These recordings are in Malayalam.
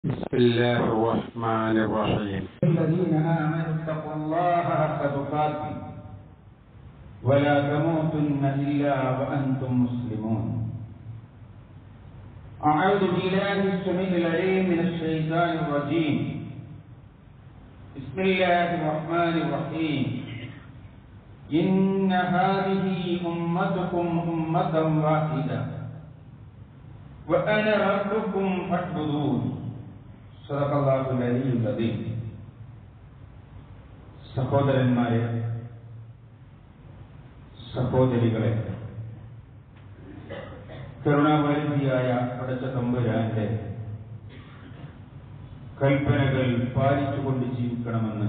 بسم الله الرحمن الرحيم الذين آمنوا اتقوا الله حق تقاته ولا تموتن إلا وأنتم مسلمون أعوذ بالله السميع العليم من الشيطان الرجيم بسم الله الرحمن الرحيم إن هذه أمتكم أمة واحدة وأنا ربكم فاعبدون صدق الله العلي العظيم സഹോദരന്മാരെ സഹോദരികളെ കരുണാവൈദ്യായ പടച്ച തമ്പുരാന്റെ കൽപ്പനകൾ പാലിച്ചുകൊണ്ട് ജീവിക്കണമെന്ന്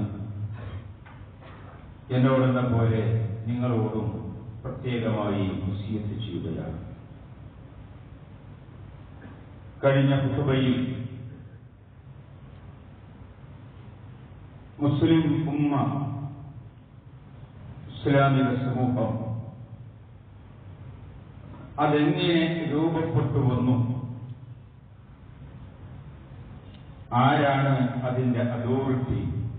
എന്നോടെന്ന പോലെ നിങ്ങളോടും പ്രത്യേകമായി മുസിയത്ത് ചെയ്യുകയാണ് കഴിഞ്ഞ കുത്തുബയിൽ മുസ്ലിം ഉമ്മ ഇസ്ലാമിക സമൂഹം അതെങ്ങനെ രൂപപ്പെട്ടു വന്നു ആരാണ് അതിന്റെ അതോറിറ്റി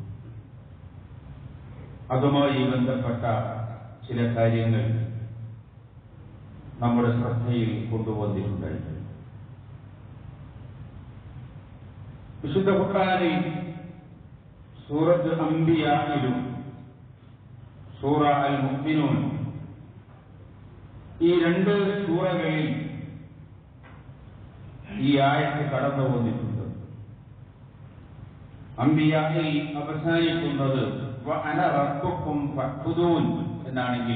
അതുമായി ബന്ധപ്പെട്ട ചില കാര്യങ്ങൾ നമ്മുടെ ശ്രദ്ധയിൽ കൊണ്ടുവന്നിട്ടുണ്ടായി വിശുദ്ധ ഖുർആനിൽ സൂറത്ത് അംബിയായിലും സൂറ അൽ മുഅ്മിനൂൻ ഈ രണ്ട് സൂറകളിൽ ഈ ആയത്ത് കടന്നു വന്നിട്ടുണ്ട് അംബിയായിൽ അവസാനിക്കുന്നത് വ അന റബ്ബുക്കും ഫഅ്ബുദൂൻ എന്നാണെങ്കിൽ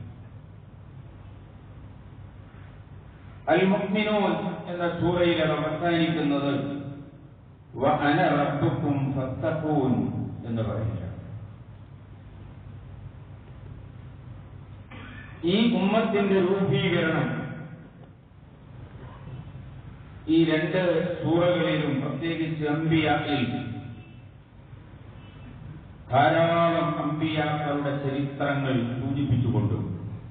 അൽ മുഅ്മിനൂൻ എന്ന സൂറയിൽ അത് അവസാനിക്കുന്നത് വ അന റബ്ബുക്കും ഫത്തഖൂൻ എന്ന് പറയുക ഈ ഉമ്മത്തിന്റെ രൂപീകരണം ഈ രണ്ട് സൂറകളിലും പ്രത്യേകിച്ച് അമ്പിയാക്കിൽ ധാരാളം അമ്പിയാക്കളുടെ ചരിത്രങ്ങൾ സൂചിപ്പിച്ചുകൊണ്ടും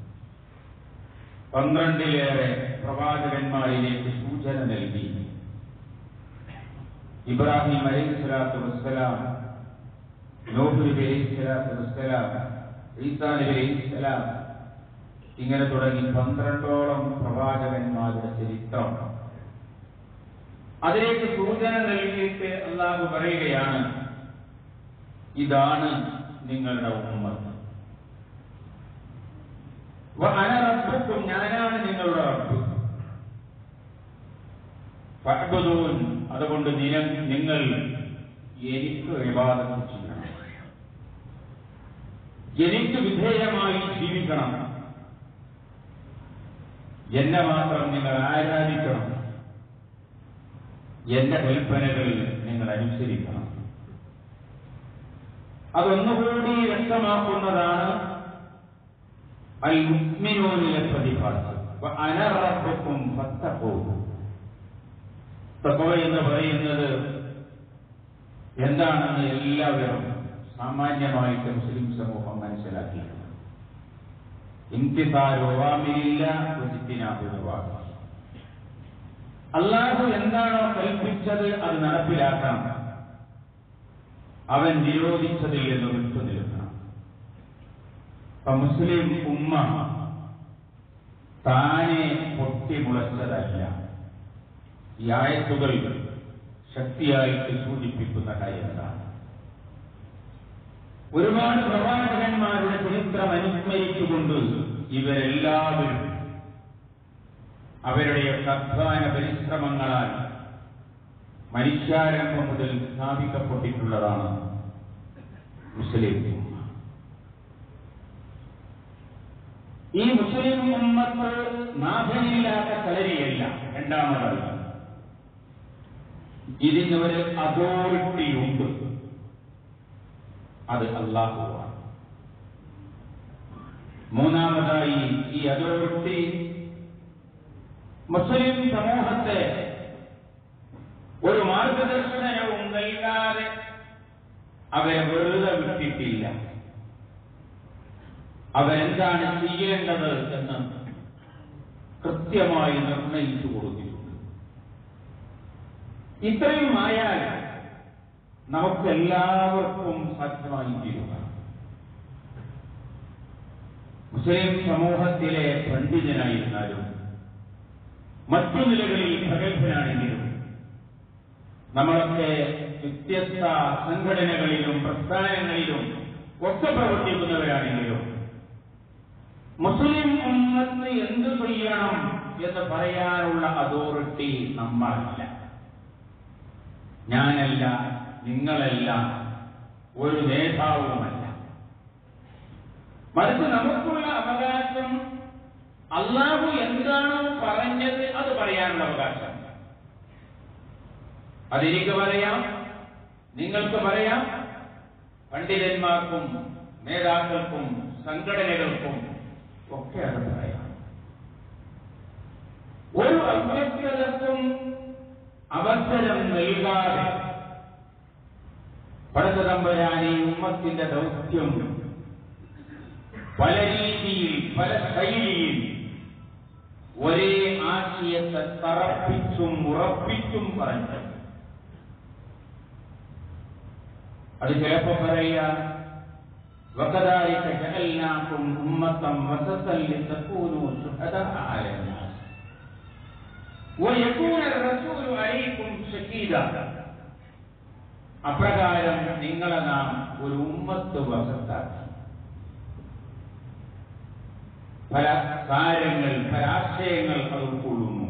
പന്ത്രണ്ടിലേറെ പ്രവാചകന്മാരിലേക്ക് സൂചന നൽകി ഇബ്രാഹിം അലൈഹി സ്വലാത്തു വസ്സലാം നോഹ് നബി അലൈഹി സ്വലാത്തു വസ്സലാം ഈസാ നബി അലൈഹി സ്വലാം ഇങ്ങനെ തുടങ്ങി പന്ത്രണ്ടോളം പ്രവാചകന്മാരുടെ ചരിത്രം അതിലേക്ക് സൂചന നൽകിയിട്ട് അള്ളാഹു പറയുകയാണ് ഇതാണ് നിങ്ങളുടെ ഉമ്മത്ത് അനറബുക്കും ഞാനാണ് നിങ്ങളുടെ റബ്ബ് ഫഅ്ബുദൂൻ അതുകൊണ്ട് നിന- നിങ്ങൾ എനിക്ക് വിവാദം ചെയ്യണം എനിക്ക് വിധേയമായി ജീവിക്കണം എന്നെ മാത്രം നിങ്ങൾ ആരാധിക്കണം എന്റെ കൽപ്പനകൾ നിങ്ങൾ അനുസരിക്കണം അതൊന്നുകൂടി വ്യക്തമാക്കുന്നതാണ് അൽ മുഅ്മിനൂനിലെ പ്രതിഭാസം വ അന റബ്ബുക്കും ഫത്തഖൂ തഖ്വ എന്ന് പറയുന്നത് എന്താണെന്ന് എല്ലാവരും സാമാന്യമായിട്ട് മുസ്ലിം സമൂഹം മനസ്സിലാക്കിയിട്ടുണ്ട് ഇംതിസാരോവാമില്ല അള്ളാഹു എന്താണോ കൽപ്പിച്ചത് അത് നടപ്പിലാക്കണം അവൻ നിരോധിച്ചതിൽ നിന്ന് വിട്ടു നിൽക്കണം അപ്പൊ മുസ്ലിം ഉമ്മ താനെ പൊട്ടിമുളച്ചതല്ല ഈ ആയത്തുകൾ ശക്തിയായിട്ട് സൂചിപ്പിക്കുന്ന കാര്യങ്ങളാണ് ഒരുപാട് പ്രവാചകന്മാരുടെ ചരിത്രം അനുസ്മരിച്ചുകൊണ്ട് ഇവരെല്ലാവരും അവരുടെ അധ്വാന പരിശ്രമങ്ങളാൽ മനുഷ്യാരംഭം മുതൽ സ്ഥാപിക്കപ്പെട്ടിട്ടുള്ളതാണ് മുസ്ലിം ഉമ്മ ഈ മുസ്ലിം ഉമ്മത്ത് നാഥനില്ലാത്ത കളരിയല്ല രണ്ടാമതായി ഇതിനൊരു അതോറിറ്റി ഉണ്ട് അത് അള്ളാഹുവാണ് മൂന്നാമതായി ഈ അതോറിറ്റി മുസ്ലിം സമൂഹത്തെ ഒരു മാർഗദർശനവും നൽകാതെ അവരെ വെറുതെ വിട്ടിട്ടില്ല അവരെന്താണ് ചെയ്യേണ്ടത് എന്ന് കൃത്യമായി നിർണയിച്ചു കൊടുത്തിട്ടുണ്ട് ഇത്രയും ആയാൽ നമുക്കെല്ലാവർക്കും സാധ്യമായി തീരുക മുസ്ലിം സമൂഹത്തിലെ പണ്ഡിതനായിരുന്നാലും മറ്റു നിലകളിൽ പ്രഗത്ഭനാണെങ്കിലും നമ്മളൊക്കെ വ്യത്യസ്ത സംഘടനകളിലും പ്രസ്ഥാനങ്ങളിലും ഒക്കെ പ്രവർത്തിക്കുന്നവരാണെങ്കിലും മുസ്ലിം ഉമ്മത്ത് എന്ത് ചെയ്യണം എന്ന് പറയാനുള്ള അതോറിറ്റി നമ്മളല്ല ഞാനല്ല നിങ്ങളല്ല ഒരു നേതാവുമല്ല മറിച്ച് നമുക്കുള്ള അവകാശം അള്ളാഹു എന്താണോ പറഞ്ഞത് അത് പറയാനുള്ള അവകാശം അതെനിക്ക് പറയാം നിങ്ങൾക്ക് പറയാം പണ്ഡിതന്മാർക്കും നേതാക്കൾക്കും സംഘടനകൾക്കും ഒക്കെ അത് പറയാം ഒരു അവ്യക്തതക്കും അവസരം നൽകാതെ പടത്തതമ്പരാനെ ഉമ്മത്തിന്റെ ദൗത്യം പല രീതിയിൽ പല ശൈലിയിൽ ഒരേ ആശയത്തെ തറപ്പിച്ചും ഉറപ്പിച്ചും പറഞ്ഞു അത് ചിലപ്പോ പറയാ وكذلك جعلناكم أمة وسطا لتكونوا شهداء على الناس ويكون الرسول عليكم شهيدا അപ്രകാരം നിങ്ങളെ നാം ഒരു ഉമ്മത്ത് വസത്താക്കി പല കാര്യങ്ങൾ പല ആശയങ്ങൾ അത് ഉൾക്കൊള്ളുന്നു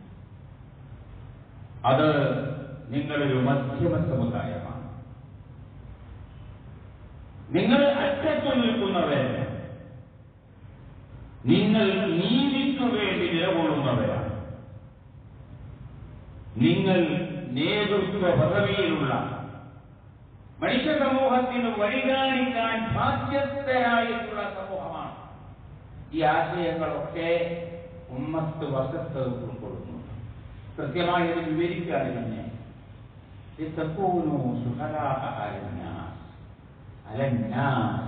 അത് നിങ്ങളൊരു മധ്യമ സമുദായമാണ് നിങ്ങൾ അറ്റത്തു നിൽക്കുന്നവരല്ല നിങ്ങൾ നീതിക്കു വേണ്ടി നിലകൊള്ളുന്നവരാണ് നിങ്ങൾ നേതൃത്വ പദവിയിലുള്ള മനുഷ്യ സമൂഹത്തിന് വഴികാണിക്കാൻ ബാധ്യസ്ഥരായിട്ടുള്ള സമൂഹമാണ് ഈ ആശയങ്ങളൊക്കെ ഉമ്മത്ത് വശത്ത് ഉൾക്കൊള്ളുന്നു കൃത്യമായി അത് വിവരിക്കുകയാണ് പിന്നെ لتكونوا شهداء على الناس على الناس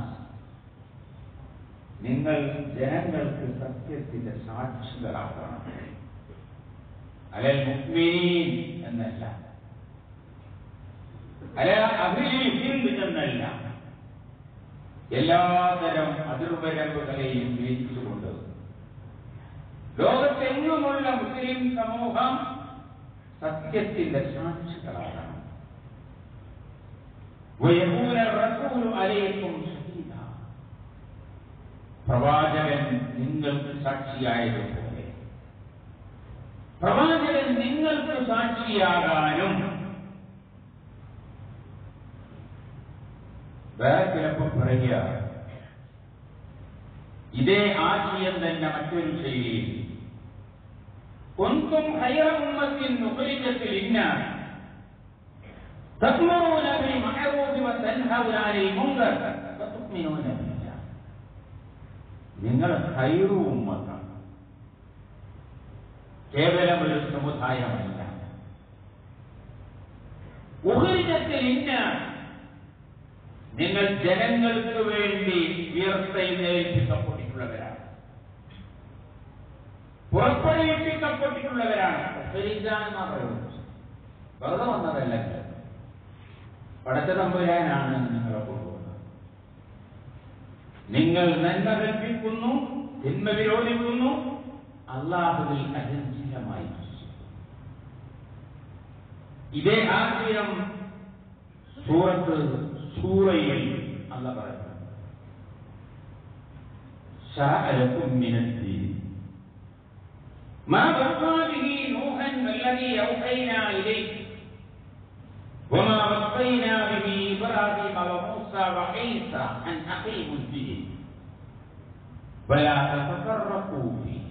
നിങ്ങൾ ജനങ്ങൾക്ക് സത്യത്തിന്റെ സാക്ഷികളാക്കണം അലൽ മുക്മിനീൻ എന്നല്ല അല അഖിലിൽ ഹിന്ദ് എന്നല്ല എല്ലാതരം അതിർവരമ്പുകളെയും വീതിച്ചുകൊണ്ട് ലോകത്തെങ്ങുമുള്ള മുസ്ലിം സമൂഹം സത്യത്തിന്റെ സാക്ഷികളാകണം ويكون الرسول عليكم شهيدا പ്രവാചകൻ നിങ്ങൾക്ക് സാക്ഷിയായതുപോലെ പ്രവാചകൻ നിങ്ങൾക്ക് സാക്ഷിയാകാനും വേറെ ചിലപ്പോൾ പറയുക ഇതേ ആശയം തന്നെ മറ്റൊരു ശൈലിയിൽ كنتم خير أمة أخرجت للناس تأمرون بالمعروف وتنهون عن المنكر وتؤمنون بالله നിങ്ങൾ ഹൈറു ഉമ്മത്താണ് കേവലം ഒരു സമുദായമല്ല ഉഹരിജത്തിൽ ഇന്ന നിങ്ങൾ ജനങ്ങൾക്ക് വേണ്ടി ഉയർത്തെഴുന്നേൽപ്പിക്കപ്പെട്ടിട്ടുള്ളവരാണ് പുറപ്പെടുവിപ്പിക്കപ്പെട്ടിട്ടുള്ളവരാണ് ഉഹരിജാണെന്നാ പറയുന്നത് വെറുതെ വന്നതല്ല പടച്ച തമ്പുരാനാണ് നിങ്ങളെ കൊണ്ടുവന്നത് നിങ്ങൾ നന്മ കൽപ്പിക്കുന്നു തിന്മ വിരോധിക്കുന്നു അള്ളാഹുവിൽ അചഞ്ചലമായി ഇതേ ആശയം സൂറത്ത് സൂറയിൽ അല്ല പറയുന്നു شرع لكم من الدين ما وصى به نوحا الذي أوحينا إليه وما وصينا به إبراهيم وموسى وعيسى أن أقيموا الدين ولا تتفرقوا فيه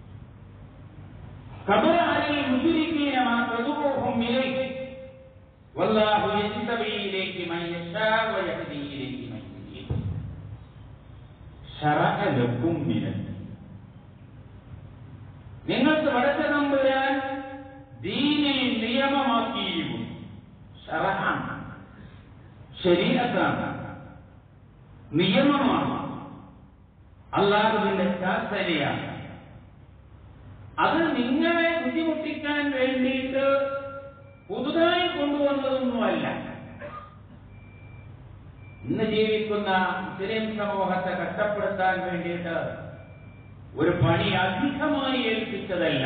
كبر على المشركين ما تدعوهم إليه والله يجتبي إليك من يشاء ويهدي إليك من يريد شرع لكم من الدين നിങ്ങൾക്ക് വടച്ച നമ്പുരാൻ ദീനിൽ നിയമമാക്കിയിരിക്കുന്നു ഷറഹാണ് ശരീരത്താണ് നിയമമാണ് അള്ളാഹുവിന്റെ ശാസനയാണ് അത് നിങ്ങളെ ബുദ്ധിമുട്ടിക്കാൻ വേണ്ടിയിട്ട് പുതുതായി കൊണ്ടുവന്നതൊന്നുമല്ല ഇന്ന് ജീവിക്കുന്ന മുസ്ലിം സമൂഹത്തെ കഷ്ടപ്പെടുത്താൻ വേണ്ടിയിട്ട് ഒരു പണി അധികമായി ഏൽപ്പിച്ചതല്ല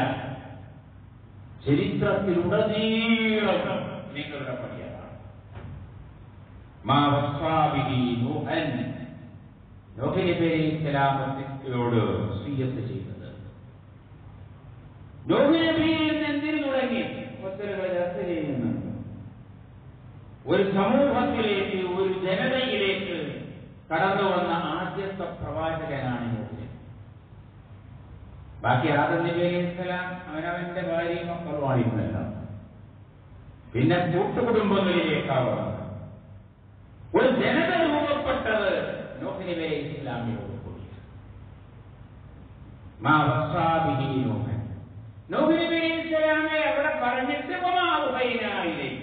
ചരിത്രത്തിലുടനീളം നിങ്ങളുടെ പണിയതാണ് മാ വസ്വാബിഹി നൂഹൻ നൂഹ് നബി അലൈഹി സ്വലാമത്തിനോട് വസിയ്യത്ത് ചെയ്തത് നൂഹ് നബിയിൽ നിന്ന് എന്തിനു തുടങ്ങി മുസ്ലിങ്ങൾ ചർച്ച ചെയ്യുന്നുണ്ട് ഒരു സമൂഹത്തിലേക്ക് ഒരു ജനതയിലേക്ക് കടന്നു വന്ന ആദ്യത്തെ പ്രവാചകനാണ് നൂഹ് നബി ബാക്കി ആദം നബി അലൈഹി സ്വലാം അവനവന്റെ ഭാര്യയും മക്കളുമായിരുന്നല്ല പിന്നെ കൂട്ടുകുടുംബങ്ങളിലേക്കാണ് വന്നത് ഒരു ജനത രൂപപ്പെട്ടത് നൂഹ് നബി അലൈഹി ഇസ്ലാമിയോട് കൂടിയാണ് മാ വസ്സാബിഹി നൂഹൻ നൂഹ് നബി അലൈഹി ഇസ്ലാമെ അവിടെ പറഞ്ഞിട്ട് വമാവുഹൈനായിലേക്ക്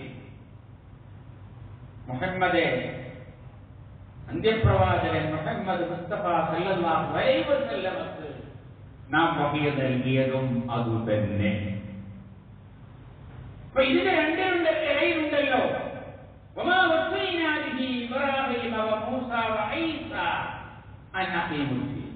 മുഹമ്മദെ അന്ത്യപ്രവാചകൻ മുഹമ്മദ് മുസ്തഫ സല്ലല്ലാഹു അലൈഹി വസല്ലമക്ക് നാം വഹിയ നൽകിയതും അതുതന്നെ അപ്പൊ ഇതിന് രണ്ടിനുണ്ട് ഇടയിലുണ്ടല്ലോ وما وصينا به إبراهيم وموسى وعيسى أن أقيموا الدين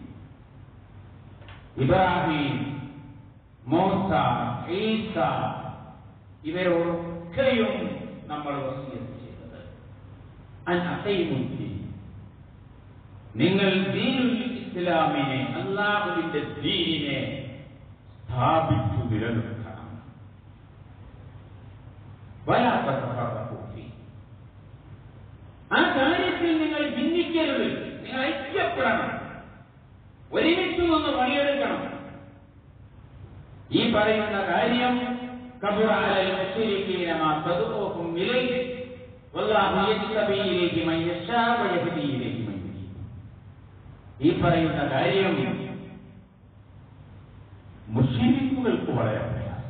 ഇബ്രാഹിം മൂസ ഈസ ഇവരൊക്കെയും നമ്മൾ വസിയത്ത് ചെയ്തത് അൻ അസൈമുദ്ദീൻ നിങ്ങൾ ദീനുൽ ഇസ്ലാമിനെ അള്ളാഹുവിന്റെ ദീനിനെ സ്ഥാപിച്ചു നിലനിർത്തണം വലാത്തീ ആ കാര്യത്തിൽ നിങ്ങൾ ഭിന്നിക്കരുത് നിങ്ങൾ ഐക്യപ്പെടണം ഒരുമിച്ച് നിന്ന് പണിയെടുക്കണം ഈ പറയുന്ന കാര്യം കബുറാലൽ മുസ്ലിക്കീന മാ തദുഉഹും ഇലൈഹി വല്ലാഹു യജ്തബി ഇലൈഹി മൻ യശാ വയഹ്ദി ഇലൈഹി മൻ യുരീദ് ഈ പറയുന്ന കാര്യം മുസ്ലിമുകൾക്ക് വളരെ പ്രയാസം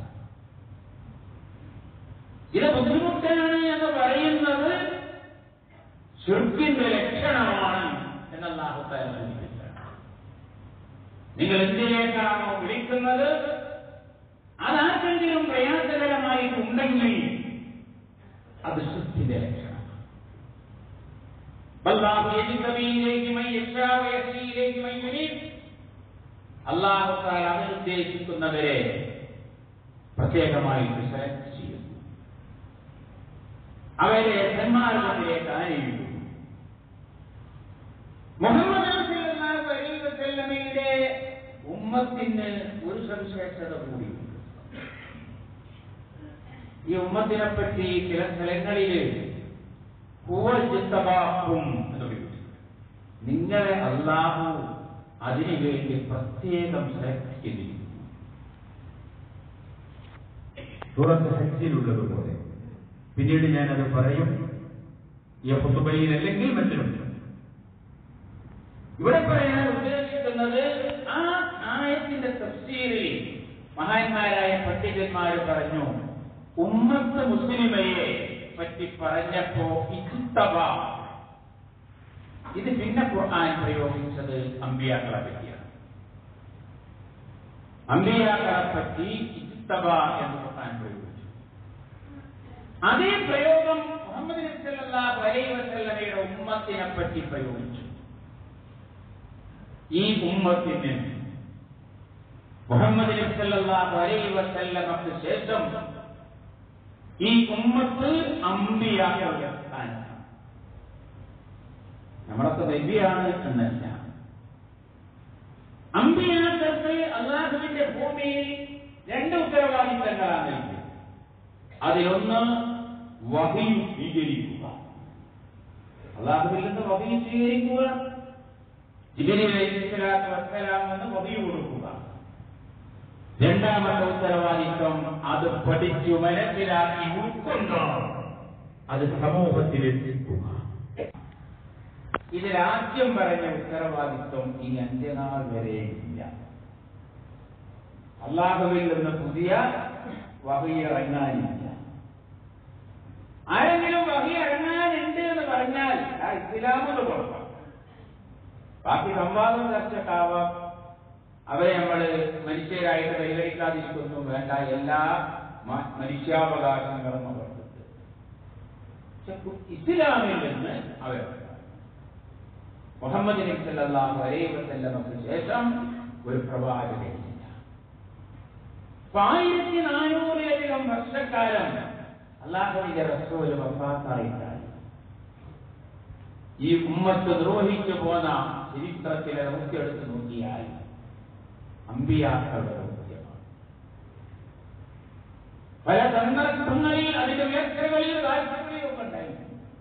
ഇത് ബുദ്ധിമുട്ടാണ് എന്ന് പറയുന്നത് ശുർക്കിന്റെ ലക്ഷണമാണ് എന്നല്ലാഹു തആല സൂചിപ്പിച്ചത് നിങ്ങൾ എന്തിനേക്കാണോ വിളിക്കുന്നത് അതാർക്കെങ്കിലും പ്രയാസകരമായിട്ടുണ്ടെങ്കിൽ അത് ശുദ്ധിന്റെ ലക്ഷണം വല്ലാഹു യജ്തബീയിലേക്ക് മൻ യശാ വയഹ്ദിയിലേക്ക് മൻ യുരീദ് അല്ലാഹു തആല അവൻ ഉദ്ദേശിക്കുന്നവരെ പ്രത്യേകമായിട്ട് സെലക്ട് ചെയ്യുന്നു അവരെ സന്മാർഗത്തിലേക്ക് ആനയിക്കുന്നു മുഹമ്മദ് സല്ലല്ലാഹു അലൈഹി വസല്ലമയുടെ ഉമ്മത്തിന് ഒരു സവിശേഷത കൂടിയുണ്ട് ഈ ഉമ്മത്തിനെ പറ്റി ചില സ്ഥലങ്ങളിൽ കൂവൽജിത്തബാക്കും എന്ന് വിളിച്ചു നിങ്ങളെ അള്ളാഹു അതിനു വേണ്ടി പ്രത്യേകം സെലക്ട് ചെയ്തിരിക്കുന്നു സൂറത്ത് ഹജ്ജിലുള്ളതുപോലെ പിന്നീട് ഞാനത് പറയും ഈ ഹുത്തുബയിൽ അല്ലെങ്കിൽ മറ്റിലും ഇവിടെ പറയാൻ ഉദ്ദേശിക്കുന്നത് ആ ആയത്തിന്റെ തഫ്സീറിൽ മഹാന്മാരായ പണ്ഡിതന്മാർ പറഞ്ഞു ഉമ്മത്ത് മുസ്ലിമയെ പറ്റി പറഞ്ഞപ്പോ ഇത്തബ ഇത് പിന്നെ ഖുർആൻ പ്രയോഗിച്ചത് അമ്പിയാക്കളെ പറ്റിയാണ് അമ്പിയാക്കളെ പറ്റി ഇത്തബ എന്ന് ഖുർആൻ പ്രയോഗിച്ചു അതേ പ്രയോഗം മുഹമ്മദ് നബി സല്ലല്ലാഹു അലൈഹി വസല്ലമയുടെ ഉമ്മത്തിനെ പറ്റി പ്രയോഗിച്ചു ഈ ഉമ്മത്തിന് മുഹമ്മദ് നബി സല്ലല്ലാഹു അലൈഹി വസല്ലമക്ക് ശേഷം ഈ ഉമ്മത്ത് അമ്പിയാക്കളുടെ സ്ഥാനത്താണ് നമ്മളൊക്കെ നബിയാണ് എന്നല്ല അമ്പിയാക്കൾക്ക് അള്ളാഹുവിന്റെ ഭൂമിയിൽ രണ്ട് ഉത്തരവാദിത്തങ്ങളാണ് എനിക്ക് അതിലൊന്ന് വഹി സ്വീകരിക്കുക അള്ളാഹുവിൽ നിന്ന് വഹി സ്വീകരിക്കുക ജിബിലി അലൈഹിസ്സലാത്തു വസ്സലാം എന്ന് വഹി കൊടുക്കുക രണ്ടാമത്തെ ഉത്തരവാദിത്വം അത് പഠിച്ചു മനസ്സിലാക്കി ഉൾക്കൊണ്ടോ അത് സമൂഹത്തിലെത്തിക്കുക ഇതിലാദ്യം പറഞ്ഞ ഉത്തരവാദിത്വം ഇനി അന്ത്യനാൾ വരെ ഇല്ല അള്ളാഹുവിൽ നിന്ന് പുതിയ വകയിറങ്ങാനില്ല ആരെങ്കിലും വകയിറങ്ങാനുണ്ട് എന്ന് പറഞ്ഞാൽ ആ ഇസ്ലാമെന്ന് കൊടുക്കാം ബാക്കി സംവാദം ചർച്ചക്കാവാം അവരെ നമ്മൾ മനുഷ്യരായിട്ട് പരിഗണിക്കാതിരിക്കുന്നു വേണ്ട എല്ലാ മ- മനുഷ്യാവകാശങ്ങളും അവർ പക്ഷെ ഇസ്ലാമിൽ നിന്ന് അവർ മുഹമ്മദ് നബി സല്ലല്ലാഹു അലൈഹി വസല്ലമക്ക് ശേഷം ഒരു പ്രവാചകനില്ല അപ്പൊ ആയിരത്തി നാനൂറിലധികം വർഷക്കാലം അള്ളാഹുവിന്റെ റസൂല് വഫാത്തായിട്ടാണ് ഈ ഉമ്മത്ത് നിർവഹിച്ചു പോന്ന ചരിത്രത്തിലെ നമുക്കെടുത്ത് നോക്കിയാൽ അമ്പിയാക്കളുടെ ദൗത്യമാണ് പല സന്ദർഭങ്ങളിൽ അതിന്റെ വ്യാഖ്യകളിൽ താല്പര്യമൊക്കെ ഉണ്ടായിരുന്നു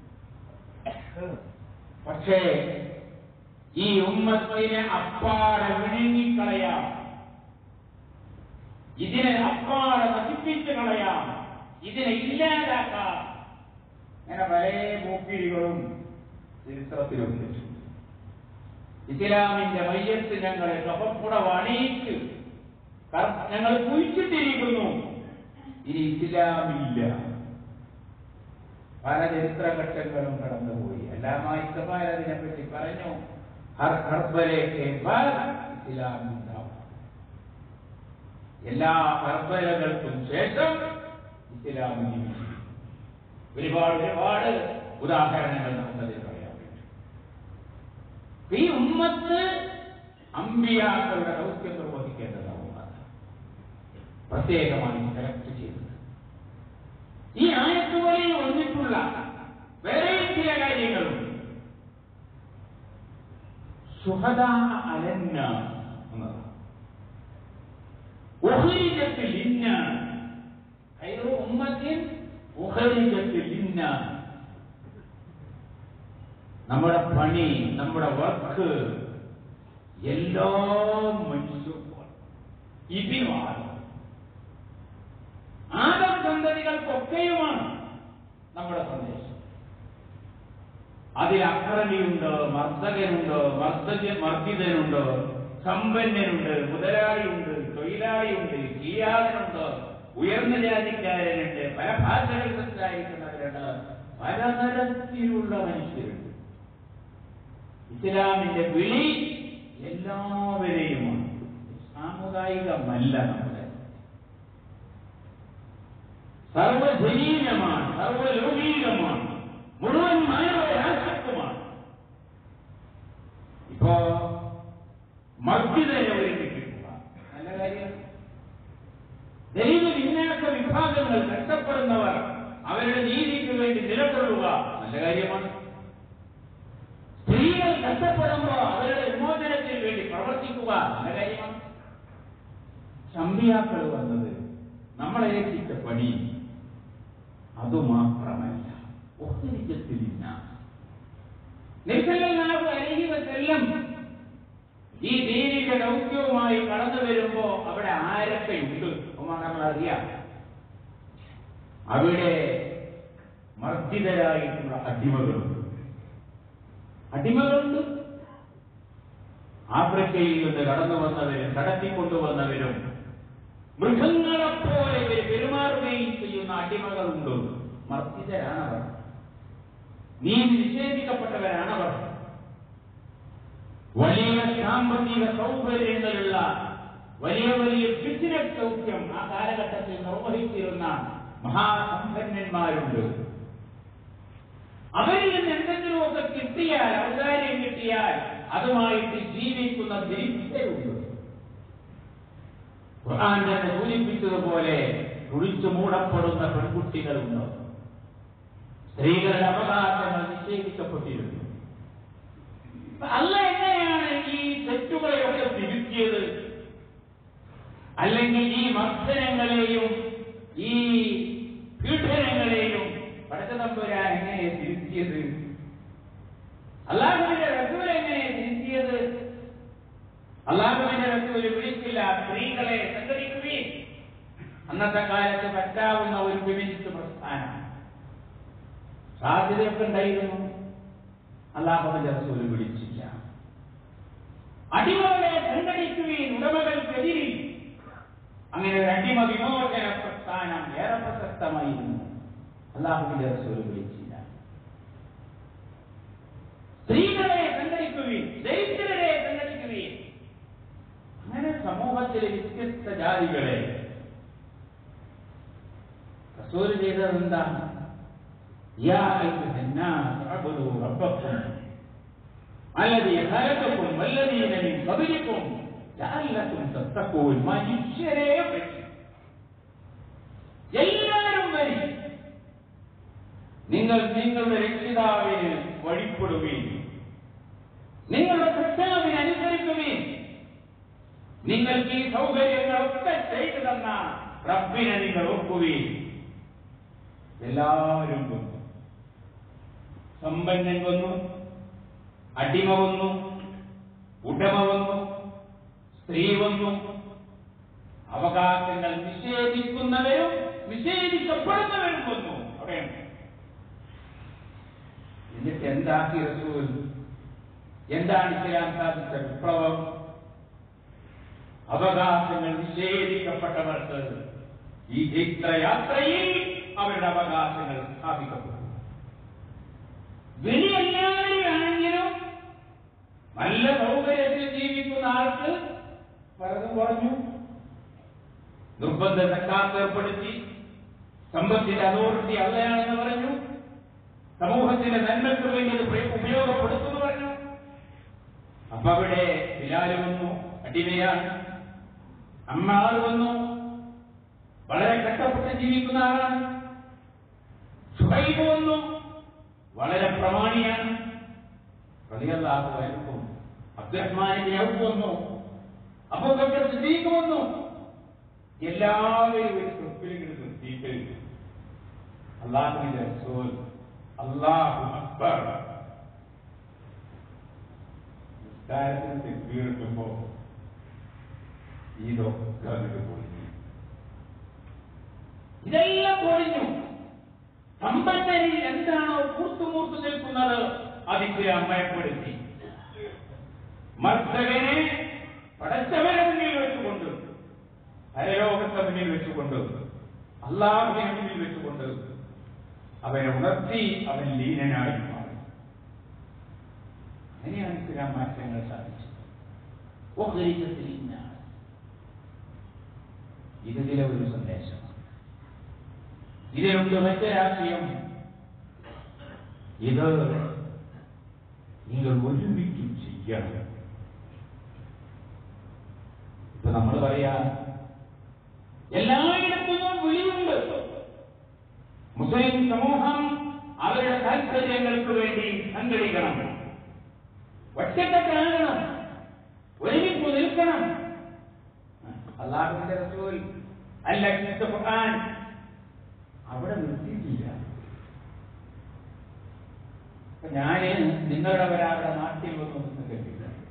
പക്ഷേ ഈ ഉമ്മത്തിനെ അപ്പാടെ വിഴുങ്ങിക്കളയാം ഇതിനെ അപ്പാടെ നശിപ്പിച്ചു കളയാം ഇതിനെ ഇല്ലാതാക്കാം അങ്ങനെ പല മൂക്കിരികളും ചരിത്രത്തിലുണ്ട് ഇസ്ലാമിന്റെ മയ്യത്ത് ഞങ്ങളെ കഫപ്പുട വണിയിച്ച് കർ- ഞങ്ങൾ കുഴിച്ചിട്ടിരിക്കുന്നു ഇനി ഇസ്ലാമില്ല പല ചരിത്രഘട്ടങ്ങളും കടന്നുപോയി എല്ലാമായിക്കമാർ അതിനെപ്പറ്റി പറഞ്ഞു ഹർ കർബലേക്ക് ഇസ്ലാമിണ്ടാവും എല്ലാ കർബലകൾക്കും ശേഷം ഇസ്ലാം ജീവിച്ചു ഒരുപാട് ഒരുപാട് ഉദാഹരണങ്ങൾ നമുക്കതിൽ പറയാൻ പറ്റും ഈ ഉമ്മത്ത് അമ്പിയാക്കളുടെ ദൗത്യം നിർവഹിക്കേണ്ടതാണ് പ്രത്യേകമായി സെലക്ട് ചെയ്തത് ഈ ആയത്തുകളിൽ വന്നിട്ടുള്ള വേറെയും ചില കാര്യങ്ങളുണ്ട് സുഹദ അലന്ന എന്നതാണ് أخرجت للناس خير أمة أخرجت للناس നമ്മുടെ പണി നമ്മുടെ വർക്ക് എല്ലാം മനുഷ്യർക്കും ഇതിനുമാണ് ആദം സന്തതികൾക്കൊക്കെയുമാണ് നമ്മുടെ സന്ദേശം അതിൽ അക്രമിയുണ്ട് മർദ്ദകനുണ്ട് മർദ്ദജ മർദ്ദിതനുണ്ട് സമ്പന്നനുണ്ട് മുതലാളിയുണ്ട് തൊഴിലാളിയുണ്ട് കീയാളനുണ്ട് ഉയർന്ന ജാതിക്കാരനുണ്ട് പല ഭാഷകൾ സംസാരിക്കുന്നവരുണ്ട് പല തരത്തിലുള്ള മനുഷ്യരുണ്ട് ഇസ്ലാമിന്റെ വിളി എല്ലാവരെയുമാണ് സാമുദായികമല്ല നമ്മുടെ സർവജനീയമാണ് സർവലൗകികമാണ് മുഴുവൻ മാനവരാശത്വമാണ് ഇപ്പോ മർദ്ദിതരെ ഒരുമിപ്പിക്കുക നല്ല കാര്യം ദൈവ വിന്യാസ വിഭാഗങ്ങൾ കഷ്ടപ്പെടുന്നവർ അവരുടെ നീതിക്ക് വേണ്ടി നിലകൊള്ളുക നല്ല കാര്യമാണ് സ്ത്രീകൾ കഷ്ടപ്പെടുമ്പോൾ അവരുടെ വിമോചനത്തിന് വേണ്ടി പ്രവർത്തിക്കുക നല്ല കാര്യമാണ് ചമ്പിയാക്കൾ വന്നത് നമ്മളെ ഏൽപ്പിച്ച പണി അതുമാത്രമല്ല ഒത്തിരിക്കത്തിലില്ല നിസലാഹു അലഹി വസല്ലം ഈ ദീനിന്റെ ദൗത്യവുമായി കടന്നു വരുമ്പോ അവിടെ ആരൊക്കെയുണ്ട് ഒന്നാണ് നമ്മൾ അറിയാം അവിടെ മർദ്ദിതരായിട്ടുള്ള അടിമകളുണ്ട് അടിമകളുണ്ട് ആഫ്രിക്കയിൽ നിന്ന് കടന്നു വന്നവരും കടത്തിക്കൊണ്ടുവന്നവരും മൃഗങ്ങളെപ്പോലെ ഇവർ പെരുമാറുകയും ചെയ്യുന്ന അടിമകളുണ്ട് മർദ്ദിതരാണവർ നീതി നിഷേധിക്കപ്പെട്ടവരാണവർ വലിയ സാമ്പത്തിക സൗകര്യങ്ങളുള്ള വലിയ വലിയ ബിസിനസ് സൗഖ്യം ആ കാലഘട്ടത്തിൽ നിർവഹിച്ചിരുന്ന മഹാസമ്പന്നന്മാരുണ്ട് അവരിൽ നിന്ന് എന്തെങ്കിലുമൊക്കെ കിട്ടിയാൽ ഔദാര്യം കിട്ടിയാൽ അതുമായിട്ട് ജീവിക്കുന്ന ദരിദ്രരുണ്ട് ഖുർആൻ തന്നെ സൂചിപ്പിച്ചതുപോലെ കുഴിച്ചു മൂടപ്പെടുന്ന പെൺകുട്ടികളുണ്ട് സ്ത്രീകളുടെ അവകാശങ്ങൾ നിഷേധിക്കപ്പെട്ടിരുന്നു അപ്പൊ അല്ല എങ്ങനെയാണ് ഈ തെറ്റുകളെയൊക്കെ തിരുത്തിയത് അല്ലെങ്കിൽ ഈ മർദ്ദനങ്ങളെയും ഈ പീഡനങ്ങളെയും പടച്ചതമ്പുരാൻ എങ്ങനെ തിരുത്തിയത് അള്ളാഹുവിന്റെ റസൂൽ എങ്ങനെ തിരുത്തിയത് അള്ളാഹുവിന്റെ റസൂൽ വിളിച്ചില്ല സ്ത്രീകളെ സംഘടിക്കുകയും അന്നത്തെ കാലത്ത് പറ്റാവുന്ന ഒരു ഫെമിനിസ്റ്റ് പ്രസ്ഥാനം സാധ്യതയൊക്കെ ഉണ്ടായിരുന്നു അള്ളാഹുവിന്റെ റസൂൽ വിളിച്ചില്ല അടിമകളെ സംഘടിക്കുകയും ഉടമകൾക്കെതിരിൽ അങ്ങനെ ഒരു അടിമ വിമോചന പ്രസ്ഥാനം ഏറെ പ്രസക്തമായിരുന്നു അള്ളാഹുവിന്റെ റസൂൽ വിളിച്ചില്ല സ്ത്രീകളെ സംഘടിക്കുകയും ദരിദ്രരെ സംഘടിക്കുകയും അങ്ങനെ സമൂഹത്തിലെ വ്യത്യസ്ത ജാതികളെ റസൂൽ ചെയ്തത് എന്താണ് يا أيها الناس اعبدوا ربكم الذي خلقكم والذين من قبلكم لعلكم تتقون മനുഷ്യരെ പറ്റി എല്ലാവരും വരി നിങ്ങൾ നിങ്ങളുടെ രക്ഷിതാവിന് വഴിപ്പെടുകയും നിങ്ങളുടെ കർത്താവിന് അനുസരിക്കുകയും നിങ്ങൾക്ക് ഈ സൗകര്യങ്ങളൊക്കെ ചെയ്തു തന്ന റബ്ബിനെ നിങ്ങൾ ഓർക്കുകയും എല്ലാവരും കൊന്നു സമ്പന്നൻ കൊന്നു അടിമ വന്നു ഉടമ വന്നു സ്ത്രീ വന്നു അവകാശങ്ങൾ നിഷേധിക്കുന്നവരും നിഷേധിക്കപ്പെടുന്നവരും വന്നു അവിടെയാണ് എന്നിട്ട് എന്താക്കി റസൂൽ എന്താണ് ഇസ്ലാം സാധിച്ച വിപ്ലവം അവകാശങ്ങൾ നിഷേധിക്കപ്പെട്ടവർക്ക് ഈ ചൈത്രയാത്രയിൽ അവരുടെ അവകാശങ്ങൾ സ്ഥാപിക്കപ്പെട്ടു വലിയെല്ലാവരെയാണെങ്കിലും നല്ല സൗകര്യത്തിൽ ജീവിക്കുന്ന ആൾക്ക് പലതും കുറഞ്ഞു നിർബന്ധ സക്കാത്ത് ഏർപ്പെടുത്തി സമ്പത്തിന്റെ അതോറിറ്റി അല്ലയാണെന്ന് പറഞ്ഞു സമൂഹത്തിന്റെ നന്മയ്ക്ക് വേണ്ടി അത് പ്രയോ- ഉപയോഗപ്പെടുത്തുമെന്ന് പറഞ്ഞു അപ്പൊ അവിടെ ബിലാല് വന്നു അടിമയാണ് അമ്മ ആൾ വന്നു വളരെ കഷ്ടപ്പെട്ട് ജീവിക്കുന്ന ആളാണ് സുഹൈബ് വന്നു വളരെ പ്രമാണിയാണ് റളിയല്ലാഹു അൻഹു അബ്ദുറഹ്മാനിന്റെ ഔഫ് വന്നു അബൂബക്കർ സിദ്ദീഖ് വന്നു എല്ലാവരും ഒരു ട്രിപ്പിൽ നിർത്തിയിട്ട് അള്ളാഹുവിന്റെ റസൂൽ അള്ളാഹു അക്ബർ നിസ്കാരത്തിന് തെക്കുമ്പോൾ ഇതൊക്കെ അങ്ങോട്ട് പൊളിഞ്ഞു ഇതെല്ലാം പൊളിഞ്ഞു സമ്പന്നരിൽ എന്താണോ കൂർത്തുമൂർത്തു നിൽക്കുന്നത് അതിന്റെ അമ്മയപ്പെടുത്തി മർദ്ദകനെ പടച്ചവരെ മുന്നിൽ വെച്ചുകൊണ്ട് പരലോകത്തെ മുന്നിൽ വെച്ചുകൊണ്ട് അള്ളാഹുവിനെ മുന്നിൽ വെച്ചുകൊണ്ട് അവനെ ഉണർത്തി അവൻ ലീനനായി മാറി അങ്ങനെയാണ് ഇസ്ലാം മാറ്റങ്ങൾ സാധിച്ചത് ഉഖ്രിജത്തിൽ ഇന്നാസ്. ഇതിലെ ഒരു സന്ദേശമാണ് ഇതിലുണ്ട് മറ്റൊരാശയം ഇത് നിങ്ങൾ ഒരുമിച്ച് ചെയ്യണം ഇപ്പൊ നമ്മൾ പറയാ എല്ലായിടത്തും വിളിയുണ്ട് മുസ്ലിം സമൂഹം അവരുടെ താല്പര്യങ്ങൾക്ക് വേണ്ടി സംഘടിക്കണം ഒറ്റക്കെട്ടാകണം ഒരുമിച്ച് നിൽക്കണം അള്ളാഹുവിന്റെ റസൂൽ അല്ല ഖുർആൻ അവിടെ നിർത്തിയിട്ടില്ല അപ്പൊ ഞാന് നിങ്ങളുടെ ഒരാളുടെ നാട്ടിൽ വന്നു കേട്ടില്ല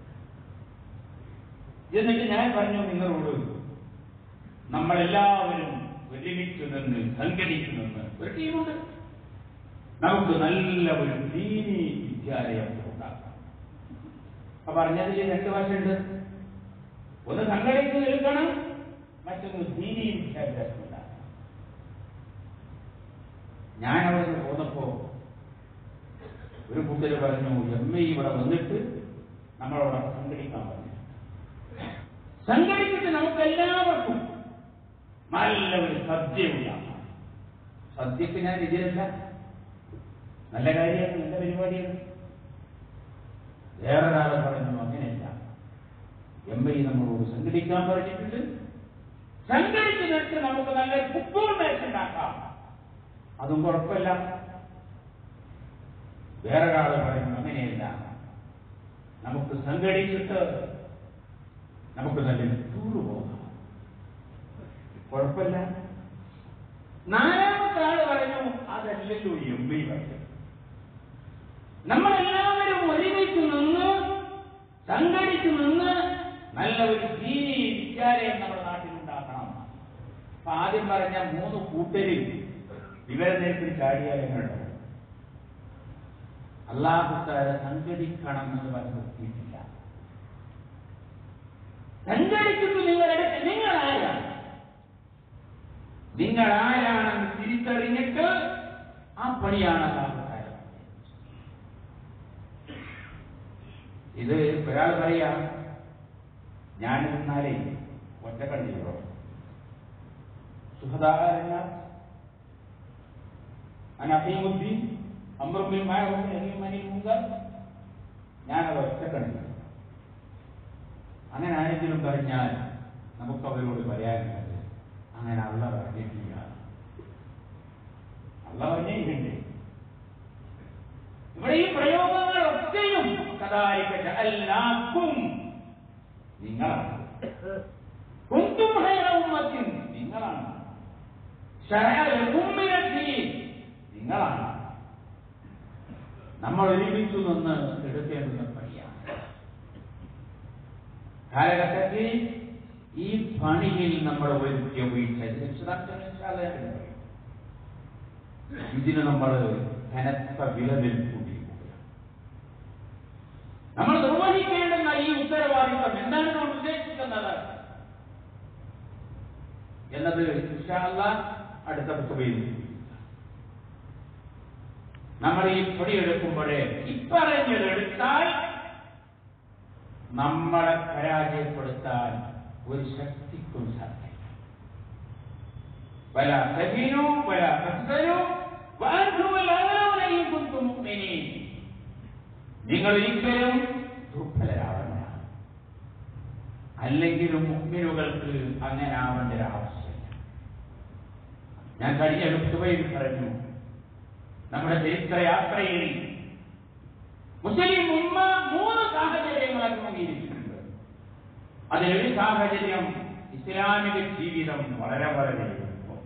എന്നിട്ട് ഞാൻ പറഞ്ഞു നിങ്ങളോട് നമ്മളെല്ലാവരും ഒരുമിച്ച് നിന്ന് സംഘടിച്ചു നിന്ന് ഒരു ടീമുണ്ട് നമുക്ക് നല്ല ഒരു ദീനി വിദ്യാലയം ഉണ്ടാക്കാം അപ്പൊ പറഞ്ഞതിൽ രണ്ട് വശമുണ്ട് ഒന്ന് സംഘടിച്ച് നിൽക്കണം മറ്റൊന്ന് ദീനി വിദ്യാഭ്യാസം ഉണ്ടാക്കണം ഞാൻ അവിടെ നിന്ന് പോന്നപ്പോ ഒരു കൂട്ടര് പറഞ്ഞു എം എ ഇവിടെ വന്നിട്ട് നമ്മളവിടെ സംഘടിക്കാൻ പറഞ്ഞു സംഘടിച്ചിട്ട് നമുക്ക് എല്ലാവർക്കും നല്ല ഒരു സദ്യ ഉണ്ടാക്കാം സദ്യക്ക് ഞാൻ ഇതിലല്ല നല്ല കാര്യമാണ് നല്ല പരിപാടിയാണ് വേറൊരാളെ പറഞ്ഞു അങ്ങനെയല്ല എം ഐ നമ്മളോട് സംഘടിക്കാൻ പറഞ്ഞിട്ടുണ്ട് സംഘടിച്ച് നിർത്തി നമുക്ക് നല്ല ഫുട്ബോൾ മാച്ച് ഉണ്ടാക്കാം അതും കുഴപ്പമില്ല വേറൊരാള് പറയുന്നു അങ്ങനെയല്ല നമുക്ക് സംഘടിച്ചിട്ട് നമുക്ക് നല്ല ടൂറ് പോകാം കുഴപ്പമില്ല നാലാമത്തെ ആള് പറഞ്ഞു അതല്ലല്ലോ എം പി പറഞ്ഞു നമ്മളെല്ലാവരും ഒരുമിച്ച് നിന്ന് സംഘടിച്ചു നിന്ന് നല്ല ഒരു ദീനി വിദ്യാലയം നമ്മുടെ നാട്ടിലുണ്ടാക്കണം അപ്പൊ ആദ്യം പറഞ്ഞ മൂന്ന് കൂട്ടരിൽ വിവരനിരത്തിൽ ചാടിയാൽ എങ്ങനെയുണ്ടാവും അള്ളാഹുത്താര സംഘടിക്കണം എന്ന് പറഞ്ഞ് നിർത്തിയിട്ടില്ല സംഘടിച്ചിട്ട് നിങ്ങളുടെ നിങ്ങൾ ആരാണ് നിങ്ങൾ ആരാണെന്ന് തിരിച്ചറിഞ്ഞിട്ട് ആ പണിയാണ് അള്ളാഹുത്താര ഇത് ഒരാൾ പറയാ ഞാൻ നിന്നാലേ ഒറ്റക്കണ്ടില്ലോ സുഹദാഹരണ അനഹീമുദ്ദീൻ അമ്രുബിൽ മാറൂഫ് അല്ലെങ്കിൽ മനിൽ മുങ്കർ ഞാനത് ഒറ്റക്കണില്ല അങ്ങനെ ആരെങ്കിലും പറഞ്ഞാൽ നമുക്ക് അവരോട് പറയാനുള്ളത് അങ്ങനെ അല്ല പറഞ്ഞിട്ടില്ല അല്ല പറഞ്ഞിട്ടുണ്ട് ഇവിടെ ഈ പ്രയോഗങ്ങളൊക്കെയും കഥാലിക്ക എല്ലാക്കും നിങ്ങളാണ് കുന്തും ഹൈറ ഉമ്മത്തിൻ നിങ്ങളാണ് ശരഅലക്കും മിനദ്ദീൻ നിങ്ങളാണ് നമ്മൾ ഒരുമിച്ചു നിന്ന് എടുക്കേണ്ടുന്ന പണിയാണ് കാലഘട്ടത്തിൽ ഈ പണിയിൽ നമ്മൾ വരുത്തിയ വീഴ്ച ഇത് വിശദാംശങ്ങൾ ഇൻഷാ അല്ലാഹ് ഞാൻ പറയും. ഇതിന് നമ്മൾ കനത്ത വില കൂട്ടിയിരിക്കുകയാണ് നമ്മൾ നിർവഹിക്കേണ്ടുന്ന ഈ ഉത്തരവാദിത്വം എന്താണ് നമ്മൾ ഉദ്ദേശിക്കുന്നത് എന്നത് ഇൻഷാ അല്ലാഹ് അടുത്ത പുസ്തകയിൽ നമ്മൾ ഈ പൊടിയെടുക്കുമ്പോഴേ ഇപ്പറഞ്ഞതെടുത്താൽ നമ്മളെ പരാജയപ്പെടുത്താൻ ഒരു ശക്തിക്കും സാധ്യത വല തഹീനു വല തഹ്സനു വഅൻതും അൽ-അഅ്ലൗന ഇൻ കുൻതും മുഅ്മിനീൻ നിങ്ങൾ ഒരിക്കലും ദുർബലരാവണ്ട അല്ലെങ്കിലും മുഅ്മിനുകൾക്ക് അങ്ങനെ ആവേണ്ട ഒരു ആവശ്യമില്ല ഞാൻ കഴിഞ്ഞ ലുക്തുബയിൽ പറഞ്ഞു നമ്മുടെ ചരിത്രയാത്രയിൽ മുസ്ലിം ഉമ്മ മൂന്ന് സാഹചര്യങ്ങൾ അഭിമുഖീകരിച്ചിട്ടുണ്ട് അതിലൊരു സാഹചര്യം ഇസ്ലാമിക ജീവിതം വളരെ വളരെ എളുപ്പം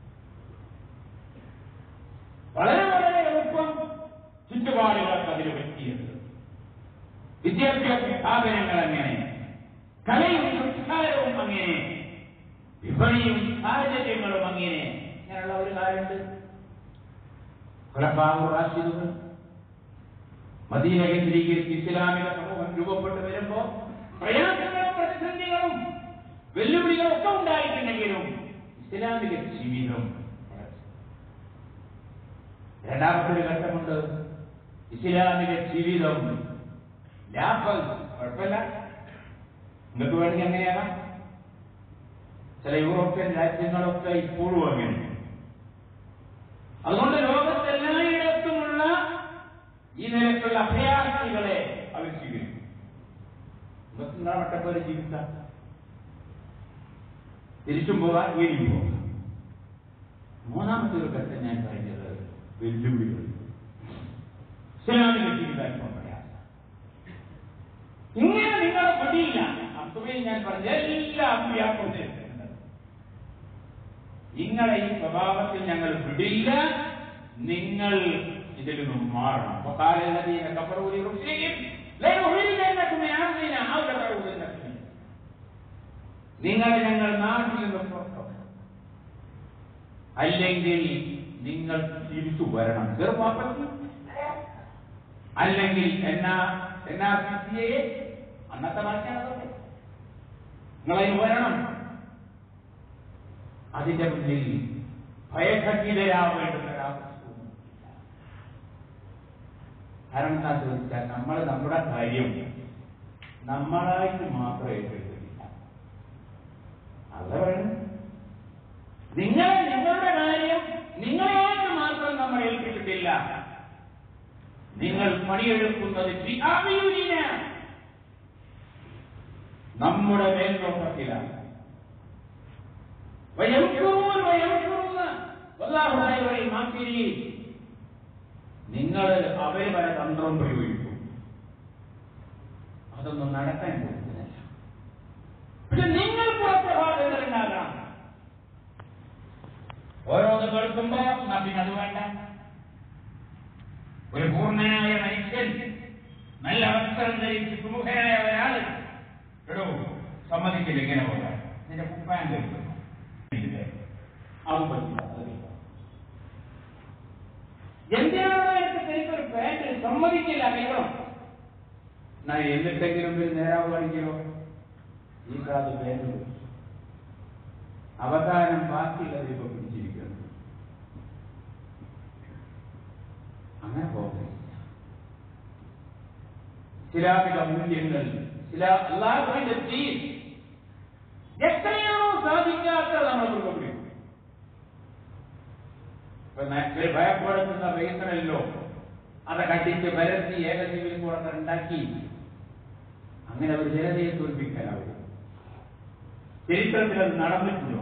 വളരെ വളരെ എളുപ്പം ചുറ്റുപാടുകളൊക്കെ അതിൽ പറ്റിയത് വിദ്യാഭ്യാസ സ്ഥാപനങ്ങൾ അങ്ങനെ കലയും സംസ്കാരവും അങ്ങനെ വിപണിയും സാഹചര്യങ്ങളും അങ്ങനെ ഇങ്ങനെയുള്ള ഒരു കാര്യമുണ്ട് ഖുലഫാഉ റാഷിദുകൾ മദീന കേന്ദ്രീകരിച്ച് ഇസ്ലാമിക സമൂഹം രൂപപ്പെട്ടു വരുമ്പോ പ്രയാസങ്ങളും പ്രതിസന്ധികളും വെല്ലുവിളികളും ഒക്കെ ഉണ്ടായിട്ടുണ്ടെങ്കിലും ഇസ്ലാമിക ജീവിതം രണ്ടാമത്തെ ഒരു ഘട്ടമുണ്ട് ഇസ്ലാമിക ജീവിതം ലാഭം കുഴപ്പമില്ല നിങ്ങൾക്ക് വേണമെങ്കിൽ അങ്ങനെയാകാം ചില യൂറോപ്യൻ രാജ്യങ്ങളൊക്കെ ഇപ്പോഴും അങ്ങനെ അതുകൊണ്ട് ലോകത്തെല്ലായിടത്തുമുള്ള ഈ നിലക്കുള്ള അഭയാർത്ഥികളെ അവർ സ്വീകരിക്കും നിങ്ങൾക്ക് നിങ്ങളെ വട്ടപ്പോലെ ജീവിക്കാം തിരിച്ചും പോകാം ഇനിയും പോകാം മൂന്നാമത്തെ ഒരു ഘട്ടം ഞാൻ പറഞ്ഞത് വെല്ലുവിളികൾ ഇസ്ലാമിക ജീവിതം പ്രയാസം ഇങ്ങനെ നിങ്ങളെ പടിയില്ല അസുഖയിൽ ഞാൻ പറഞ്ഞ എല്ലാ അഭ്യാസം നിങ്ങളെ ഈ സ്വഭാവത്തിൽ ഞങ്ങൾ വിടില്ല നിങ്ങൾ ഇതിൽ നിന്നും മാറണം അപ്പൊ കാലല്ലതീന കഫറൂരി റുസ്ലിയും ലനുഹ്രിജന്നകും മിൻ അർദിന ഔ ലതഊദന്ന ഫീഹ. നിങ്ങളെ ഞങ്ങൾ നാട്ടിൽ നിന്ന് പുറത്താക്കും അല്ലെങ്കിൽ നിങ്ങൾ തിരിച്ചു വരണം ചെറുപ്പാപ്പത്തി അല്ലെങ്കിൽ എന്നാ എന്നാ സിയെ അന്നത്തെ ഭാഷയാണ് അതൊക്കെ നിങ്ങളതിന് വരണം അതിന്റെ മുന്നിൽ ഭയഘടിതരാവേണ്ടുന്ന ഒരാവശ്യവും കാരണം എന്താ ചോദിച്ചാൽ നമ്മൾ നമ്മുടെ കാര്യം നമ്മളായിട്ട് മാത്രം ഏറ്റെടുത്തില്ല അല്ല പറയുന്നത് നിങ്ങൾ നിങ്ങളുടെ കാര്യം നിങ്ങളായിട്ട് മാത്രം നമ്മൾ ഏൽപ്പിച്ചിട്ടില്ല നിങ്ങൾ പണിയെടുക്കുന്നത് ബിആമിയുനിന. നമ്മുടെ മേൽനോട്ടത്തിലാണ് വയംകുറൂൻ വയംകുറുന്ന. വല്ലാഹു ഖൈറുൽ മാക്കിരീൻ. നിങ്ങൾ അവര് പല തന്ത്രം പ്രയോഗിക്കും അതൊന്നും നടക്കാൻ പോകുന്നില്ല പക്ഷെ നിങ്ങൾ പുറപ്രഭാതങ്ങൾ ഉണ്ടാകണം ഓരോന്ന് കേൾക്കുമ്പോ എന്നാ പിന്നെ അത് വേണ്ട ഒരു പൂർണ്ണനായ മനുഷ്യൻ നല്ല വസ്ത്രം ധരിച്ച് സുമുഖനായ ഒരാള് എടോ സമ്മതിക്കില്ല ഇങ്ങനെ പോകാൻ നിന്റെ കുപ്പാൻ ധരിക്കുന്നു അത് പറ്റില്ല അത് പറ്റില്ല. എന്തിനാണ് എനിക്ക് ശരിക്കൊരു പാന്റ് സമ്മതിക്കില്ല കേൾക്കണം എന്നാ എന്നിട്ടെങ്കിലും ഒരു നേരാവ് കാണിക്കണോ ഈ കാലത്ത് പാന്റ് പിടിച്ചു. അവസാനം ബാക്കിയുള്ളത് ഇപ്പൊ പിടിച്ചിരിക്കുന്നു അങ്ങനെ പോകുന്നില്ല ഇസ്ലാമിക മൂല്യങ്ങൾ ഇസ്ലാ അള്ളാഹുവിന്റെ ദീൻ എത്രയാണോ സാധിക്കാത്തത് നമ്മൾ മുറുകെ ഇപ്പൊ നാട്ടിൽ ഭയപ്പെടുത്തുന്ന റീസണല്ലോ അത് കണ്ടിച്ച് പരത്തി ഏക സിവിൽ കോടതി ഉണ്ടാക്കി അങ്ങനെ ഒരു ജനതയെ തോൽപ്പിക്കാനാവും ചരിത്രത്തിൽ അത് നടന്നിട്ടുണ്ടോ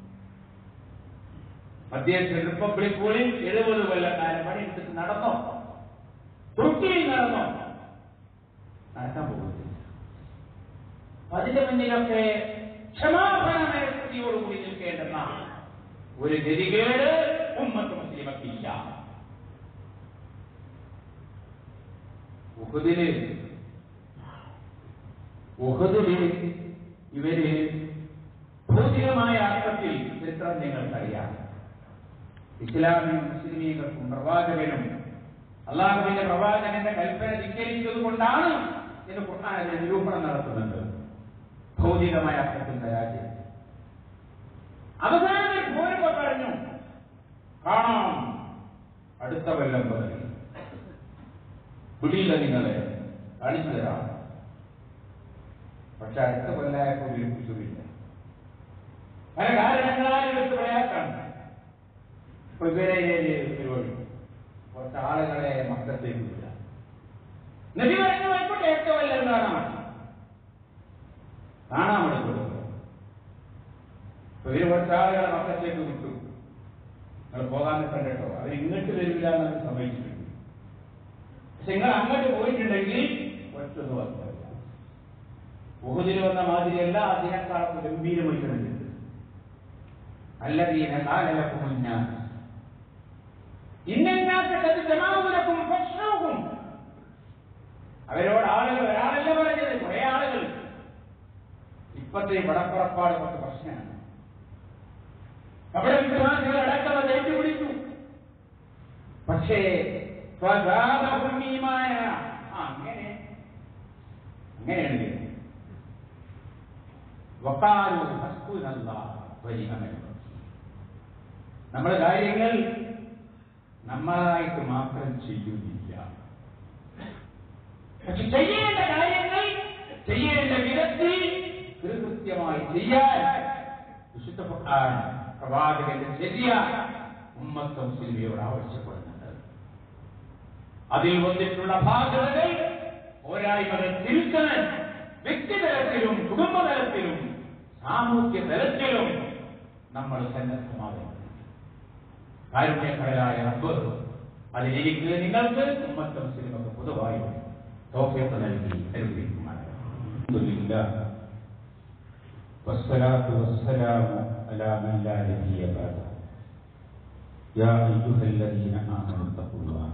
മധ്യത്തിൽ റിപ്പബ്ലിക് പോളിൽ എഴുപത് കൊല്ലക്കാലം പണിയെടുത്തിട്ട് നടന്നോ തുർക്കിയിൽ നടന്നോ നടക്കാൻ പോകുന്നില്ല അതിന്റെ മുന്നിലൊക്കെ ക്ഷമാപണമായ സ്ഥിതിയോടുകൂടി നിൽക്കേണ്ടെന്ന ഒരു ഗതികേട് ഉമ്മത്ത് മുസ്ലിമക്കില്ല ഉഹുദില് ഉഹുദില് ഇവര് ഭൗതികമായ അർത്ഥത്തിൽ ചരിത്രം നിങ്ങൾക്കറിയാം ഇസ്ലാമിനും മുസ്ലിമീങ്ങൾക്കും പ്രവാചകനും അള്ളാഹുവിന്റെ പ്രവാചകന്റെ കൽപ്പന ധിക്കരിച്ചത് കൊണ്ടാണ് എന്ന് ഖുർആൻ അതിന്റെ നിരൂപണം നടത്തുന്നുണ്ട് ഭൗതികമായ അർത്ഥത്തിൽ പരാജയം അവസാനം പോരുമ്പോ പറഞ്ഞു കാണാം അടുത്ത കൊല്ലം മുതൽ പിടിയില്ല നിങ്ങളെ കാണിച്ചു തരാം പക്ഷെ അടുത്ത കൊല്ലായപ്പോൾ വിളിപ്പിച്ചില്ല പല കാരണങ്ങളാൽ ഇവർക്ക് പ്രയാസമാണ് ഇപ്പൊ ഇവരെ പരിപാടി കുറച്ച് ആളുകളെ മക്കത്തേക്ക് വിടുക നബി പറഞ്ഞു ആയിക്കോട്ടെ ഏറ്റവും വല്ലതും കാണാൻ കാണാൻ വേണ്ടി കൊടുക്കുക അപ്പൊ ഇവര് കുറച്ച് ആളുകളെ മക്കത്തേക്ക് വിട്ടു നിങ്ങൾ പോകാൻ കണ്ടോ അവർ ഇങ്ങോട്ട് വരില്ല എന്നൊക്കെ സമ്മതിച്ചിട്ടുണ്ട് പക്ഷെ നിങ്ങൾ അങ്ങോട്ട് പോയിട്ടുണ്ടെങ്കിൽ ഒറ്റൊന്നും അർത്ഥമില്ല ഉഹുദിൽ വന്ന മാതിരിയല്ല അതിനേക്കാളൊക്കെ ഗംഭീരമായിട്ടുണ്ട് الذين قال لكم الناس إن الناس قد جمعوا لكم فاخشوهم അവരോട് ആളുകൾ ഒരാളല്ല പറഞ്ഞത് കുറെ ആളുകൾ ഇപ്പത്തെ വടപ്പുറപ്പാട് കുറച്ച് പ്രശ്നമാണ് അവിടെ വിശ്വാസികൾ അടക്കം അത് ഏറ്റുപിടിച്ചു പക്ഷേ സ്വജാതഭൂമിയുമായ ആ അങ്ങനെ അങ്ങനെയാണ് ഇത്. വക്കാലു ഹസ്ബുനല്ലാഹ് വനിഅമൽ വക്കീൽ. നമ്മുടെ കാര്യങ്ങൾ നമ്മളായിട്ട് മാത്രം ചെയ്യുന്നില്ല പക്ഷെ ചെയ്യേണ്ട കാര്യങ്ങൾ ചെയ്യേണ്ട വിധത്തിൽ കൃത്യമായി ചെയ്യാൻ വിശുദ്ധ ഖുർആൻ പ്രവാചകന്റെ ശരിയ ഉമ്മത്ത് മുസ്ലിമിയോട് ആവശ്യപ്പെടുന്നുണ്ട് അതിൽ വന്നിട്ടുള്ള ബാധ്യതകൾ പോരായ്മകൾ തിരുത്താൻ വ്യക്തിതലത്തിലും കുടുംബതലത്തിലും സാമൂഹ്യ തലത്തിലും നമ്മൾ സന്നദ്ധമാകുന്നു കാരുണ്യക്കടലായ റബ്ബ് അതിലെനിക്ക് നിങ്ങൾക്ക് ഉമ്മത്ത് മുസ്ലിമൊക്കെ പൊതുവായി തോഫിയൊക്കെ നൽകി അനുഗ്രഹിക്കുമാണ് والصلاة والسلام على من لا نبي بعده يا أيها الذين آمنوا اتقوا الله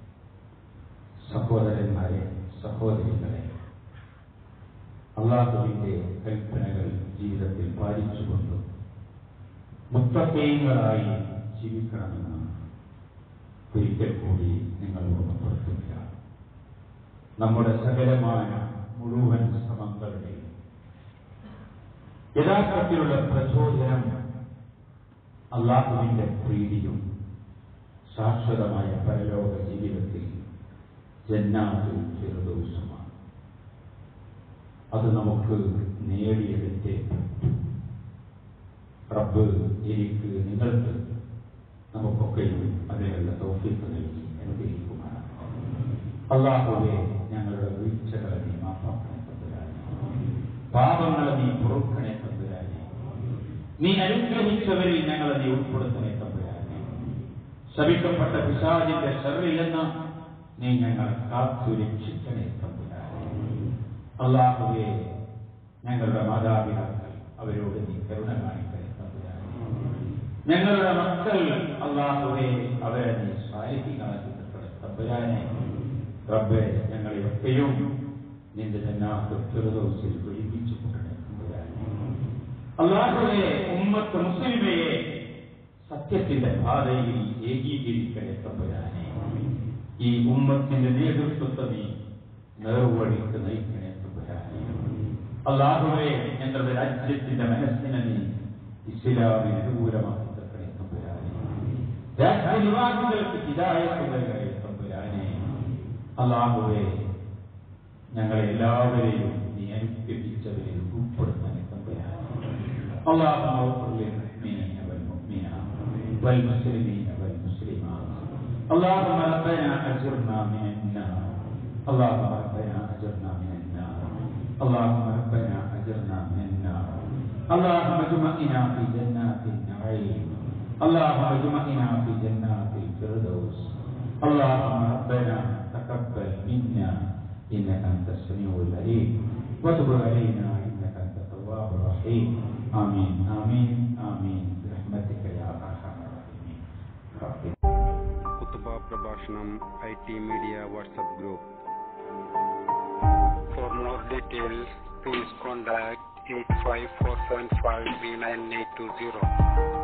സഹോദരന്മാരെ സഹോദരികളെ അള്ളാഹുവിന്റെ കൽപ്പനകൾ ജീവിതത്തിൽ പാലിച്ചുകൊണ്ട് മുത്തക്കൈകളായി ജീവിക്കണമെന്ന് ഒരിക്കൽ കൂടി നിങ്ങൾ ഓർമ്മപ്പെടുത്തുക നമ്മുടെ സകലമായ മുഴുവൻ ശ്രമങ്ങളുടെയും യഥാർത്ഥത്തിലുള്ള പ്രചോദനം അള്ളാഹുവിന്റെ പ്രീതിയും ശാശ്വതമായ പരലോക ജീവിതത്തിൽ ജന്നാത്തിൽ ചെറുദോഷമാണ് അത് നമുക്ക് നേടിയെടുത്തേ പറ്റൂ റബ്ബ് എനിക്ക് നിങ്ങൾക്ക് നമുക്കൊക്കെയും അതിനുള്ള തോഫിക്ക് നൽകി അനുഗ്രഹിക്കുമാണ് അള്ളാഹുവെ ഞങ്ങളുടെ വീഴ്ചകളെ നീ മാപ്പാക്കണേ തമ്പുരാനെ പാപങ്ങളെ നീ പൊറുക്കണേ തമ്പുരാനെ നീ അനുഗ്രഹിച്ചവരിൽ ഞങ്ങളെ നീ ഉൾപ്പെടുത്തണേ തമ്പുരാനെ ശപിക്കപ്പെട്ട പിശാചിന്റെ ഷറിൽ നിന്ന് നീ ഞങ്ങളെ കാത്തു രക്ഷിക്കണേ തമ്പുരാനെ അള്ളാഹുവെ ഞങ്ങളുടെ മാതാപിതാക്കൾ അവരോട് നീ കരുണ കാണിക്കണേ തമ്പുരാനെ ഞങ്ങളുടെ മക്കൾ അള്ളാഹുവെ അവരെ നീ സ്വാലിഹികളാക്കി തമ്പുരാനെ റബ്ബെ ഞങ്ങളെയൊക്കെയും നിന്റെ തന്നാത്ത് ഫിർദൗസിൽ ഒഴിപ്പിച്ചു കൊണ്ടേ തമ്പുരാനെ അള്ളാഹുവെ ഉമ്മത്ത് മുസ്ലിമയെ സത്യത്തിന്റെ പാതയിൽ ഏകീകരിക്കണേ തമ്പുരാനെ ഈ ഉമ്മത്തിന്റെ നേതൃത്വത്തെ നീ നേർവഴിക്ക് നയിക്കണേ തമ്പുരാനെ അള്ളാഹുവെ ഞങ്ങളുടെ രാജ്യത്തിന്റെ മനസ്സിനെ നീ ഇസ്ലാമിന് അനുകൂലമാക്കി തക്കണേ തമ്പുരാനെ രാഷ്ട്രനിവാസികൾക്ക് ഹിതായത്ത് നൽകണേ തമ്പുരാനെ അള്ളാഹുവെ ഞങ്ങളെ എല്ലാവരെയും നീ അനുഗ്രഹിച്ചവരിൽ ഉൾപ്പെടുത്തണേ തമ്പുരാനെ اللهم اغفر للمؤمنين والمؤمنات والمسلمين والمسلمات اللهم ربنا أجرنا من النار اللهم ربنا أجرنا من النار اللهم ربنا أجرنا من النار اللهم اجمعنا في جنات النعيم اللهم اجمعنا في جنات الفردوس اللهم ربنا تقبل منا إنك أنت السميع العليم وتب علينا إنك أنت التواب الرحيم آمين آمين آمين برحمتك يا أرحم الراحمين رب കുത്തുബ പ്രഭാഷണം I T media WhatsApp group for more details please contact eight five four seven five three nine eight two zero